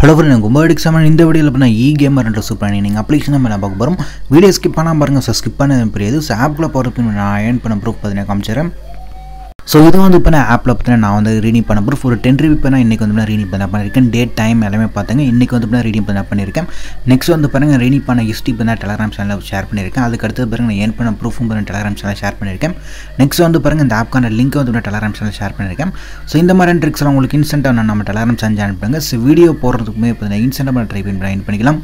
hello friend கும்பல் exam இந்த வீடியோவில் பண்ண இ கேமர் என்ற சூப்பர் நீங்கள் அப்ளிகேஷன் நம்ம பார்க்க போகிறோம் வீடியோ ஸ்கிப் பண்ணால் பாருங்கள் ஸோ ஸ்கிப் பண்ணது புரியாது ஸோ ஆப்பில் போகிறதுக்கு நான் ஏர்ன் பண்ண ப்ரூஃப் பார்த்தீங்கன்னா காமிச்சிடுறேன் ஸோ இது வந்து இப்போ நான் ஆப்பில் பார்த்தீங்கன்னா நான் வந்து ரீடிங் பண்ண ப்ரூஃப் ஒரு டென் ரிவி இப்போ நான் இன்றைக்கி வந்து நான் ரீடிங் பண்ண பண்ணியிருக்கேன் டேட் டைம் எல்லாமே பார்த்தாங்க இன்றைக்கி வந்து நான் ரீடிங் பண்ண பண்ணியிருக்கேன் நெக்ஸ்ட் வந்து பாருங்கள் ரீடிங் பண்ண ஹிஸ்ட்ரி இப்போ நான் டெலகிராம் சேனலில் ஷேர் பண்ணியிருக்கேன் அதுக்கு அடுத்து பாருங்க நான் ஏன் பண்ண ப்ரூஃபும் பண்ண டெலகிராம் சேனல் ஷேர் பண்ணியிருக்கேன் நெக்ஸ்ட் வந்து பாருங்கள் இந்த ஆப்க்கான லிங்க் வந்து நான் டெலகிராம் சேனல் ஷேர் பண்ணியிருக்கேன் ஸோ இந்த மாதிரி ட்ரிக்ஸ்லாம் உங்களுக்கு இன்ஸ்டன்ட்டாக நான் நம்ம டெலகிராம் சேனல் ஜாயின் பண்ணுங்க ஸோ வீடியோ போடுறதுக்குமே இப்போ நான் இன்ஸ்டன்ட்டாக ட்ரை பண்ணி ஜாயின் பண்ணிக்கலாம்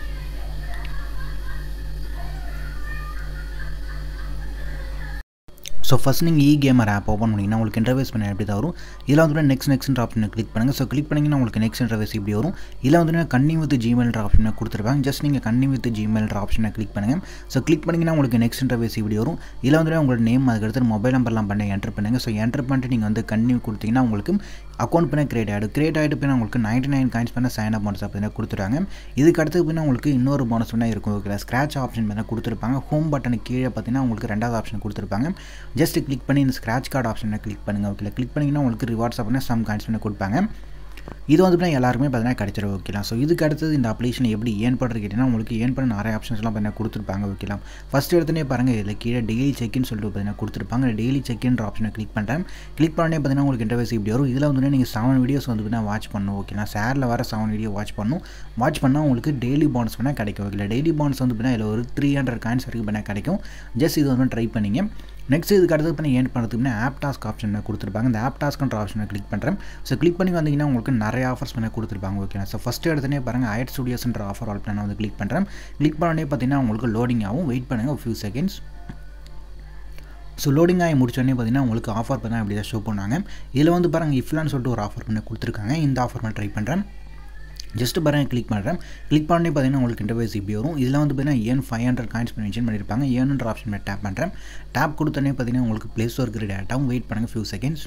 ஸோ ஃபஸ்ட் நீங்கள் இ கேமர் ஆப் ஓப்பன் பண்ணிங்கன்னா உங்களுக்கு இன்டர்வேஸ் பண்ண எப்படி தான் வரும் இதில் வந்து நெக்ஸ்ட் நெக்ஸ்ட் ஆப்ஷன் கிளிக் பண்ணுங்கள் ஸோ கிளிக் பண்ணிங்கன்னா உங்களுக்கு நெக்ஸ்ட் இன்டர்வேஸ் இப்படி வரும் இதில் வந்து கன்னி வித் ஜிமெயில் ஆப்ஷனை கொடுத்துருப்பாங்க ஜஸ்ட் நீங்கள் கன்னி வித் ஜிமெயில் ஆப்ஷனை கிளிக் பண்ணுங்கள் ஸோ கிளிக் பண்ணிங்கன்னா உங்களுக்கு நெக்ஸ்ட் இன்டர்வேஸ் இப்படி வரும் இதில் வந்து உங்களோட நேம் அதுக்கடுத்து மொபைல் நம்பர்லாம் பண்ணி என்டர் பண்ணுங்கள் ஸோ என்டர் பண்ணிட்டு நீங்கள் வந்து கன்னி கொடுத்தீங்கன்னா உங்களுக்கு அக்கௌண்ட் பண்ண கிரியேட் ஆகிடும் கிரியேட் ஆகிட்டு போய் உங்களுக்கு நைன்ட்டி நைன் காயின்ஸ் பண்ண சைன் அப் போனஸ் அப்படின்னு கொடுத்துருவாங்க இதுக்கு அடுத்து போய் உங்களுக்கு இன்னொரு போனஸ் பண்ணால் இருக்கும் ஓகே ஸ்க்ராட்ச் ஆப்ஷன் பண்ண கொடுத்துருப்பாங்க ஹோம் பட்டனுக்கு கீழே பார்த்தீங்கன்னா உங்களுக்கு ரெண்டாவது ஆப்ஷன் கொடுத்துருப்பாங்க ஜஸ்ட் கிளிக் பண்ணி இந்த ஸ்க்ராட்ச் கார்டு ஆப்ஷனை கிளிக் பண்ணுங்கள் ஓகே கிளிக் பண்ணிங்கன்னா உங்களுக்கு ரிவார்ட்ஸ் அப்படின்னா சம் காயின்ஸ் பண்ணி கொடுப்பாங்க இது வந்து பார்த்தீங்கன்னா எல்லாருமே பார்த்தீங்கன்னா கிடச்சிரும் ஓகேலாம் ஸோ இதுக்கு அடுத்தது இந்த அப்ளிகேஷன் எப்படி ஏன் பண்ணுறது கேட்டிங்கன்னா உங்களுக்கு ஏன் பண்ண நிறைய ஆப்ஷன்ஸ்லாம் பார்த்தீங்கன்னா கொடுத்துருப்பாங்க ஓகேலாம் ஃபஸ்ட் எடுத்துனே பாருங்கள் இதில் கீழே டெய்லி செக்இன் சொல்லிட்டு பார்த்தீங்கன்னா கொடுத்துருப்பாங்க டெய்லி செக்இன்ற ஆப்ஷனை கிளிக் பண்ணுறேன் கிளிக் பண்ணே பார்த்தீங்கன்னா உங்களுக்கு இன்டர்வேஸ் இப்படி வரும் இதில் வந்து நீங்கள் செவன் வீடியோஸ் வந்து பார்த்தீங்கன்னா வாட்ச் பண்ணணும் ஓகேலாம் ஷேரில் வர செவன் வீடியோ வாட்ச் பண்ணணும் வாட்ச் பண்ணால் உங்களுக்கு டெய்லி பான்ஸ் பண்ணால் கிடைக்கும் ஓகே டெய்லி பான்ஸ் வந்து பார்த்தீங்கன்னா இதில் ஒரு த்ரீ ஹண்ட்ரட் காயின்ஸ் வரைக்கும் பண்ணால் கிடைக்கும் ஜஸ்ட் இது வந்து ட்ரை பண்ணிங்க நெக்ஸ்ட் இதுக்கு அடுத்து பண்ணி ஏன் பண்ணுறதுக்குன்னா ஆப் டாஸ்க் ஆப்ஷன் கொடுத்துருப்பாங்க இந்த ஆப் டாஸ்க்ன்ற ஆப்ஷனை கிளிக் பண்ணுறேன் ஸோ கிளிக் பண்ணி வந்தீங்கன்னா உங்களுக்கு நிறைய ஆஃபர்ஸ் பண்ண கொடுத்துருப்பாங்க ஓகே ஸோ ஃபஸ்ட்டு எடுத்துனே பாருங்கள் ஐட் ஸ்டுடியோஸ்ன்ற ஆஃபர் ஆல் நான் வந்து கிளிக் பண்ணுறேன் கிளிக் பண்ணோடனே பார்த்தீங்கன்னா உங்களுக்கு லோடிங் ஆகும் வெயிட் பண்ணுங்கள் ஃபியூ செகண்ட்ஸ் ஸோ லோடிங் ஆகி முடிச்சோடனே பார்த்தீங்கன்னா உங்களுக்கு ஆஃபர் பண்ணால் அப்படி தான் ஷோ பண்ணாங்க இதில் வந்து பாருங்கள் இஃப்லான்னு சொல்லிட்டு ஒரு ஆஃபர் பண்ணி கொடுத்துருக்காங்க இந்த ஆஃபர் நான் ட்ரை பண்ணுறேன் ஜஸ்ட் பாருங்கள் கிளிக் பண்ணுறேன் கிளிக் பண்ணி பார்த்தீங்கன்னா உங்களுக்கு இன்டர்வேஸ் இப்படி வரும் இதில் வந்து பார்த்தீங்கன்னா ஏன் ஃபைவ் ஹண்ட்ரட் காயின்ஸ் மென்ஷன் பண்ணியிருப்பாங்க ஏன்ன்ற ஆப்ஷன் டேப் பண்ணுறேன் டேப் கொடுத்தோன்னே பார்த்தீங்கன்னா உங்களுக்கு ப்ளே ஸ்டோர் கிரெட் ஆட்டாகும் வெயிட் பண்ணுங்கள் ஃபியூ செகண்ட்ஸ்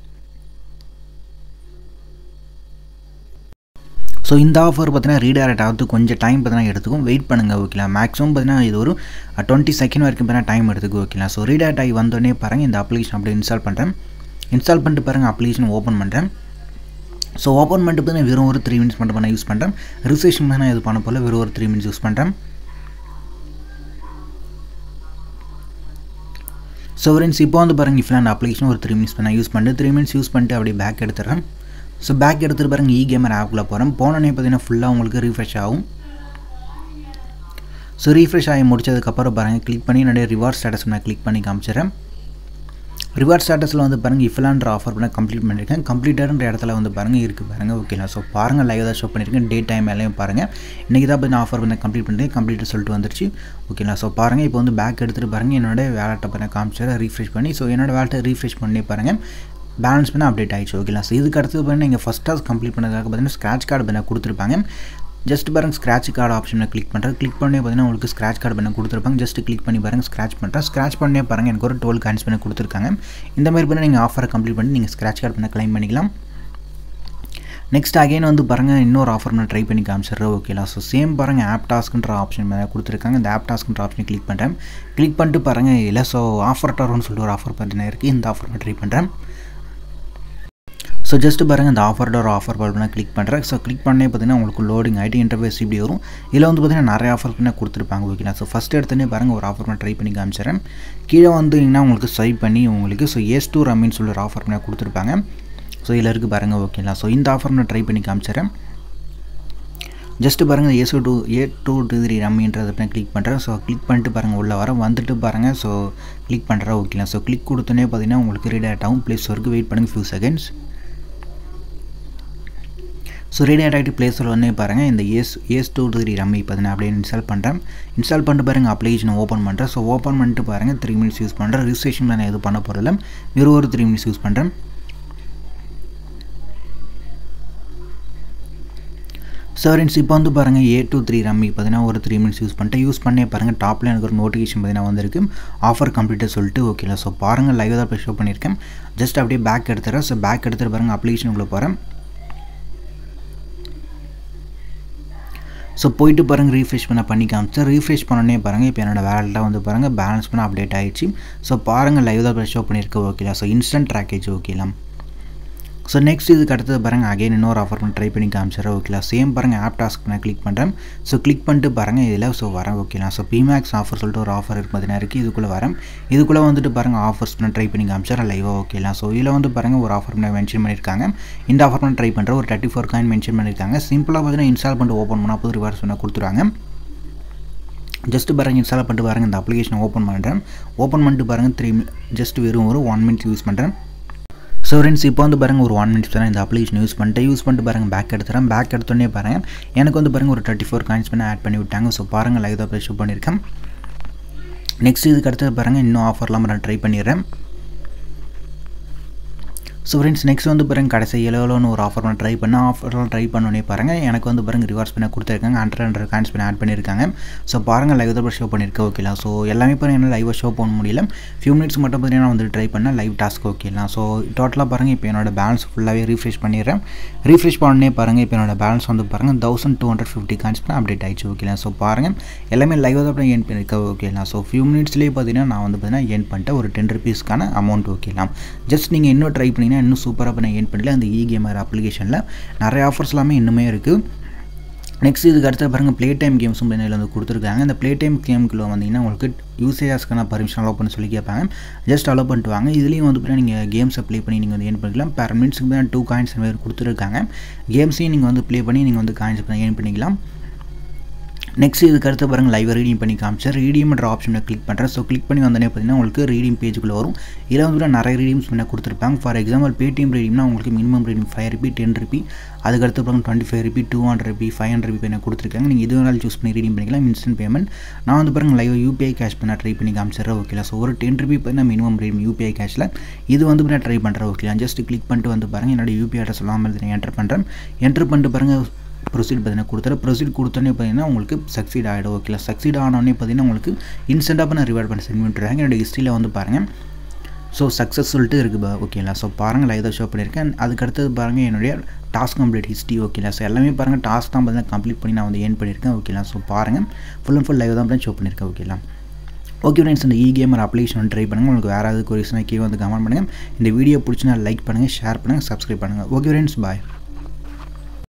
ஸோ இந்த ஆஃபர் பார்த்தீங்கன்னா ரீடைரக்ட் ஆகிறது கொஞ்சம் டைம் பார்த்தீங்கன்னா எடுத்துக்கும் வெயிட் பண்ணுங்கள் ஓகேங்களா மேக்ஸிமம் பார்த்தீங்கன்னா இது ஒரு டுவெண்ட்டி செகண்ட் வரைக்கும் பார்த்தீங்கன்னா டைம் எடுத்துக்கும் ஓகேங்களா ஸோ ரீடைரக்ட் ஆகி வந்தோடனே பாருங்கள் இந்த அப்ளிகேஷன் அப்படியே இன்ஸ்டால் பண்ணுறேன் இன்ஸ்டால் பண்ணிட்டு பாருங்கள் அப்ளிகேஷன் ஓப்பன் பண்ணுறேன் ஸோ ஓப்பன் பண்ணிட்டு பார்த்தீங்கன்னா வெறும் ஒரு த்ரீ மினிட்ஸ் மட்டும் நான் யூஸ் பண்ணுறேன் ரிசர்வேஷன் நான் இது பண்ண போல் வெறும் ஒரு த்ரீ மினிட்ஸ் யூஸ் பண்ணுறேன் ஸோ ஃப்ரெண்ட்ஸ் இப்போ வந்து பாருங்கள் இப்போ நான் அப்ளிகேஷன் ஒரு த்ரீ மினிட்ஸ் நான் யூஸ் பண்ணிட்டு த்ரீ மினிட்ஸ் யூஸ் பண்ணிட்டு அப்படியே பேக் எடுத்துறேன் ஸோ பேக் எடுத்துகிட்டு பாருங்கள் இ கேமர் ஆப்பில் போகிறேன் போனோடனே பார்த்தீங்கன்னா ஃபுல்லாக உங்களுக்கு ரீஃப்ரெஷ் ஆகும் ஸோ ரீஃப்ரெஷ் ஆகி முடிச்சதுக்கப்புறம் பாருங்கள் கிளிக் பண்ணி என்னுடைய ரிவார்ட் ஸ்டேட்டஸ் நான் கிளிக் பண்ணி காமிச்சிடுறேன் ரிவார்ட் ஸ்டேட்டஸில் வந்து பாருங்கள் இஃப்லான்ற ஆஃபர் பண்ண கம்ப்ளீட் பண்ணியிருக்கேன் கம்ப்ளீட்டர்ன்ற இடத்துல வந்து பாருங்கள் இருக்குது பாருங்கள் ஓகேங்களா ஸோ பாருங்கள் லைவ் தான் ஷோ பண்ணியிருக்கேன் டே டைம் எல்லாம் பாருங்கள் இன்றைக்கி தான் போய் நான் ஆஃபர் பண்ண கம்ப்ளீட் பண்ணிட்டு கம்ப்ளீட் சொல்லிட்டு வந்துருச்சு ஓகேங்களா ஸோ பாருங்கள் இப்போ வந்து பேக் எடுத்துகிட்டு பாருங்கள் என்னோட வேலட்டை பண்ண காமிச்சிட ரீஃப்ரெஷ் பண்ணி ஸோ என்னோட வேலட்டை ரீஃப்ரெஷ் பண்ணி பாருங்கள் பேலன்ஸ் பண்ண அப்டேட் ஆகிடுச்சு ஓகேங்களா ஸோ இதுக்கு அடுத்து பார்த்தீங்கன்னா நீங்கள் ஃபஸ்ட் டாஸ் கம்ப்ளீட் பண்ணதுக்காக பார்த்தீங்கன்னா ஸ்க்ராட்ச் கார்டு பண்ண கொடுத்துருப்பாங்க ஜஸ்ட் பாருங்கள் ஸ்க்ராட்ச் கார்டு ஆப்ஷனை கிளிக் பண்ணுறேன் கிளிக் பண்ணி பார்த்தீங்கன்னா உங்களுக்கு ஸ்க்ராட்ச் கார்டு பண்ண கொடுத்துருப்பாங்க ஜஸ்ட் கிளிக் பண்ணி பாருங்கள் ஸ்க்ராட்ச் பண்ணுறேன் ஸ்க்ராட்ச் பண்ணே பாருங்கள் எனக்கு ஒரு டுவெல் காயின்ஸ் பண்ணி கொடுத்துருக்காங்க இந்த மாதிரி பண்ணி நீங்கள் ஆஃபரை கம்ப்ளீட் பண்ணி நீங்கள் ஸ்க்ராட்ச் கார்டு பண்ண கிளைம் பண்ணிக்கலாம் நெக்ஸ்ட் அகைன் வந்து பாருங்கள் இன்னொரு ஆஃபர் நான் ட்ரை பண்ணி காமிச்சிடுறேன் ஓகேலா ஸோ சேம் பாருங்கள் ஆப் டாஸ்க்குன்ற ஆப்ஷன் மேலே கொடுத்துருக்காங்க இந்த ஆப் டாஸ்க்குன்ற ஆப்ஷனை கிளிக் பண்ணுறேன் கிளிக் பண்ணிட்டு பாருங்கள் இல்லை ஸோ ஆஃபர் டர்னு சொல்லிட்டு ஒரு ஆஃபர் பார்த்தீங்கன்னா இருக்குது இந்த ஆஃபர் நான் ட்ரை பண்ணுறேன் ஸோ ஜஸ்ட் பாருங்கள் இந்த ஆஃபரோட ஒரு ஆஃபர் பல்பனை கிளிக் பண்ணுறேன் ஸோ கிளிக் பண்ணே பார்த்தீங்கன்னா உங்களுக்கு லோடிங் ஐடி இன்டர்ஃபேஸ் இப்படி வரும் இதில் வந்து பார்த்தீங்கன்னா நிறைய ஆஃபர் பண்ணி கொடுத்துருப்பாங்க ஓகேங்களா ஸோ ஃபஸ்ட் எடுத்தோடனே பாருங்கள் ஒரு ஆஃபர் பண்ண ட்ரை பண்ணி காமிச்சிடறேன் கீழே வந்தீங்கன்னா உங்களுக்கு ஸ்வைப் பண்ணி உங்களுக்கு ஸோ எஸ் டூ ரம்மின்னு சொல்லி ஒரு ஆஃபர் பண்ண கொடுத்துருப்பாங்க ஸோ இதில் இருக்குது பாருங்கள் ஓகேங்களா ஸோ இந்த ஆஃபர் நான் ட்ரை பண்ணி காமிச்சிடறேன் ஜஸ்ட்டு பாருங்கள் ace two A two two three ரம்மின்றதை நான் கிளிக் பண்ணுறேன் ஸோ கிளிக் பண்ணிட்டு பாருங்கள் உள்ளே வர வந்துட்டு பாருங்கள் ஸோ கிளிக் பண்ணுறேன் ஓகேங்களா ஸோ கிளிக் கொடுத்தோன்னே பார்த்தீங்கன்னா உங்களுக்கு ரீட் ஆகும் ப்ளேஸ் வரைக்கும் வெயிட் பண்ணுங்கள் ஃபியூ செகண்ட்ஸ் ஸோ ரெடி ஆகிட்டு ப்ளேஸில் வந்து பாருங்கள் இந்த ace ace two three rummy இப்போ நான் அப்படியே இன்ஸ்டால் பண்ணுறேன் இன்ஸ்டால் பண்ணிட்டு பாருங்கள் அப்ளிகேஷன் ஓப்பன் பண்ணுறேன் ஸோ ஓப்பன் பண்ணிட்டு பாருங்கள் த்ரீ மினிட்ஸ் யூஸ் பண்ணுறேன் ரிஜிஸ்ட்ரேஷன் நான் எதுவும் பண்ண போகிறதில்ல வெறும் ஒரு த்ரீ மினிட்ஸ் யூஸ் பண்ணுறேன் சாரின்ஸ் இப்போ வந்து பாருங்கள் ஏ டூ த்ரீ ரம்மி பார்த்தீங்கன்னா ஒரு த்ரீ மினிட்ஸ் யூஸ் பண்ணிட்டு யூஸ் பண்ணே பாருங்கள் டாப்பில் எனக்கு ஒரு நோட்டிஃபிகேஷன் பார்த்தீங்கன்னா வந்திருக்கு ஆஃபர் கம்ப்ளீட்டாக சொல்லிட்டு ஓகேல ஸோ பாருங்கள் லைவ் தான் ஷோ பண்ணியிருக்கேன் ஜஸ்ட் அப்படியே பேக் எடுத்துறேன் ஸோ பேக் எடுத்துகிட்டு பாருங்கள் அப்ளிகேஷனுக்குள்ளே போகிறேன் ஸோ போயிட்டு பாருங்கள் ரீஃப்ரெஷ் பண்ண பண்ணி காமிச்சு ரீஃப்ரெஷ் பண்ணனே பாருங்கள் இப்போ என்னோடய வேலெட்டாக வந்து பாருங்கள் பேலன்ஸ் பண்ண அப்டேட் ஆகிடுச்சு ஸோ பாருங்கள் லைவ் தான் ஷோ பண்ணியிருக்க ஓகேலா ஸோ இன்ஸ்டன்ட் ட்ராக்கேஜ் ஓகேலாம் ஸோ நெக்ஸ்ட் இதுக்கு அடுத்தது பாருங்கள் அகைன் இன்னொரு ஆஃபர் பண்ணி ட்ரை பண்ணி காமிச்சிடறேன் ஓகேலா சேம் பாருங்கள் ஆப் டாஸ்க் நான் கிளிக் பண்ணுறேன் ஸோ கிளிக் பண்ணிட்டு பாருங்கள் இதில் ஸோ வரேன் ஓகேலா ஸோ பிமேக்ஸ் ஆஃபர் சொல்லிட்டு ஒரு ஆஃபர் இருக்குது பார்த்தீங்கன்னா இருக்குது இதுக்குள்ளே வரேன் இதுக்குள்ளே வந்துட்டு பாருங்கள் ஆஃபர்ஸ் நான் ட்ரை பண்ணி காமிச்சிடறேன் லைவாக ஓகேலா ஸோ இதில் வந்து பாருங்கள் ஒரு ஆஃபர் நான் மென்ஷன் பண்ணியிருக்காங்க இந்த ஆஃபர் நான் ட்ரை பண்ணுறேன் ஒரு தேர்ட்டி ஃபோர் காயின் மென்ஷன் பண்ணியிருக்காங்க சிம்பிளாக பார்த்தீங்கன்னா இன்ஸ்டால் பண்ணிட்டு ஓப்பன் பண்ணால் புது ரிவார்ட்ஸ் பண்ண கொடுத்துருவாங்க ஜஸ்ட் பாருங்கள் இன்ஸ்டால் பண்ணிட்டு பாருங்கள் இந்த அப்ளிகேஷன் ஓப்பன் பண்ணுறேன் ஓப்பன் பண்ணிட்டு பாருங்கள் த்ரீ ஜஸ்ட் வெறும் ஒரு ஒன் மினிட் யூஸ் பண்ணுறேன் ஸோ ஃப்ரெண்ட்ஸ் இப்போ வந்து பாருங்கள் ஒரு ஒன் மினிட்ஸ் தான் இந்த அப்ளிகேஷன் யூஸ் பண்ணிட்டு யூஸ் பண்ணிட்டு பாருங்கள் பேக் எடுத்துறேன் பேக் எடுத்தோடனே பாருங்கள் எனக்கு வந்து பாருங்கள் ஒரு தேர்ட்டி ஃபோர் காயின்ஸ் பண்ணி ஆட் பண்ணி விட்டாங்க ஸோ பாருங்கள் லைவ் தான் ஷோ பண்ணியிருக்கேன் நெக்ஸ்ட் இதுக்கு அடுத்தது பாருங்கள் இன்னும் ஆஃபர்லாம் நான் ட்ரை பண்ணிடுறேன் ஸோ ஃப்ரெண்ட்ஸ் நெக்ஸ்ட் வந்து பாருங்கள் கடைசி எலோன்னு ஒரு ஆஃபர் நான் ட்ரை பண்ணேன் ஆஃபர்லாம் ட்ரை பண்ணோன்னே பாருங்கள் எனக்கு வந்து பாருங்கள் ரிவார்ஸ் பண்ண கொடுத்துருக்காங்க ஹண்ட்ரட் ஹண்ட்ரட் காயின்ஸ் பண்ணி ஆட் பண்ணியிருக்காங்க ஸோ பாருங்கள் லைவ் தான் ஷோ பண்ணியிருக்கேன் ஓகேலாம் ஸோ எல்லாமே பாருங்கள் என்ன லைவாக ஷோ பண்ண முடியல ஃபியூ மினிட்ஸ் மட்டும் பார்த்தீங்கன்னா வந்து ட்ரை பண்ணேன் லைவ் டாஸ்க் ஓகேலாம் ஸோ டோட்டலாக பாருங்கள் இப்போ என்னோட பேலன்ஸ் ஃபுல்லாகவே ரீஃப்ரெஷ் பண்ணிடுறேன் ரீஃப்ரெஷ் பண்ணே பாருங்கள் இப்போ என்னோட பேலன்ஸ் வந்து பாருங்கள் thousand two hundred fifty coins பண்ண அப்டேட் ஆயிடுச்சு ஓகேலாம் ஸோ பாருங்கள் எல்லாமே லைவாக தான் ஏன் பண்ணியிருக்கேன் ஓகேலாம் ஸோ ஃபியூ மினிட்ஸ்லேயே பார்த்தீங்கன்னா நான் வந்து பார்த்தீங்கன்னா ஏன் பண்ணிட்டேன் ஒரு டென் ருபீஸ்க்கான அமௌண்ட் ஓகேலாம் ஜஸ்ட் நீங்கள் இன்னும் ட்ரை பண்ணிங்கன்னா இன்னும் சூப்பராக பண்ண ஏன் பண்ணல அந்த இ கேமர் அப்ளிகேஷனில் நிறைய ஆஃபர்ஸ் எல்லாமே இன்னுமே இருக்குது நெக்ஸ்ட் இதுக்கு அடுத்த பாருங்கள் ப்ளே டைம் கேம்ஸும் இதில் வந்து கொடுத்துருக்காங்க இந்த ப்ளே டைம் கேமுக்குள்ள வந்தீங்கன்னா உங்களுக்கு யூசேஜஸ்க்கான பர்மிஷன் அலோவ் பண்ண சொல்லி கேட்பாங்க ஜஸ்ட் அலோவ் பண்ணிட்டு வாங்க இதுலேயும் வந்து பார்த்தீங்கன்னா நீங்கள் கேம்ஸை ப்ளே பண்ணி நீங்கள் வந்து ஏன் பண்ணிக்கலாம் பெர் மினிட்ஸ்க்கு தான் டூ காயின்ஸ் மாதிரி கொடுத்துருக்காங்க கேம்ஸையும் நீங்கள் வந்து ப்ளே பண்ணி நீங்கள் வந்து காயின்ஸ் பண்ணி ஏன் பண்ணிக்கலாம் நெக்ஸ்ட் இதுக்கு அடுத்து பாருங்கள் லைவ் ரீடிங் பண்ணி காமிச்சேன் ரீடியம்ன்ற ஆப்ஷனை கிளிக் பண்ணுறேன் ஸோ கிளிக் பண்ணி வந்தோடனே பார்த்தீங்கன்னா உங்களுக்கு ரீடிங் பேஜுக்குள்ளே வரும் இதில் வந்து நிறைய ரீடிங்ஸ் பண்ண கொடுத்துருப்பாங்க ஃபார் எக்ஸாம்பிள் பேடிஎம் ரீடிங்னா உங்களுக்கு minimum redeeming five rupee ten rupee அதுக்கடுத்து பாருங்க twenty five rupee two hundred rupee five hundred rupee பண்ண கொடுத்துருக்காங்க நீங்கள் இது வேணாலும் சூஸ் பண்ணி ரீடிங் பண்ணிக்கலாம் இன்ஸ்டன்ட் பேமெண்ட் நான் வந்து பாருங்கள் லைவ் யூபிஐ கேஷ் பண்ண ட்ரை பண்ணி காமிச்சிடுறேன் ஓகேலா ஸோ ஒரு டென் ருபி பார்த்தீங்கன்னா மினிமம் ரீடிங் யூபிஐ கேஷில் இது வந்து நான் ட்ரை பண்ணுறேன் ஓகேலா ஜஸ்ட் கிளிக் பண்ணிட்டு வந்து பாருங்கள் என்னோட யூபிஐ அட்ரஸ் சொல்லாமல் நான் என்டர் பண்ணுறேன் என்டர் பண்ணிட்டு பாருங்கள் ப்ரொசீட் பார்த்தீங்கன்னா கொடுத்துரு ப்ரொசீட் கொடுத்தோன்னே பார்த்தீங்கன்னா உங்களுக்கு சக்சீட் ஆகிடும் ஓகேல சக்சீட் ஆனோடனே பார்த்தீங்கன்னா உங்களுக்கு இன்ஸ்டண்ட்டாக நான் ரிவார்ட் பண்ணி சென்ட் பண்ணிட்டுருக்காங்க என்னோட ஹிஸ்ட்ரியில் வந்து பாருங்கள் ஸோ சக்ஸஸ் சொல்லிட்டு இருக்குது ஓகேங்களா ஸோ பாருங்கள் லைவ் தான் ஷோ பண்ணியிருக்கேன் அதுக்கடுத்தது பாருங்கள் என்னுடைய டாஸ்க் கம்ப்ளீட் ஹிஸ்ட்ரி ஓகேங்களா ஸோ எல்லாமே பாருங்கள் டாஸ்க் தான் பார்த்தீங்கன்னா கம்ப்ளீட் பண்ணி நான் வந்து ஏன் பண்ணியிருக்கேன் ஓகேங்களா ஸோ பாருங்கள் ஃபுல் அண்ட் ஃபுல் லைவ் தான் ஷோ பண்ணியிருக்கேன் ஓகேங்களா ஓகே ஃப்ரெண்ட்ஸ் இந்த இ கேமர் அப்ளிகேஷன் ட்ரை பண்ணுங்கள் உங்களுக்கு வேறு ஏதாவது கொரிஸ்னா கீழே வந்து கமெண்ட் பண்ணுங்கள் இந்த வீடியோ பிடிச்சினா லைக் பண்ணுங்கள் ஷேர் பண்ணுங்கள் சப்ஸ்கிரைப் பண்ணுங்கள் ஓகே ஃப்ரெண்ட்ஸ் பாய்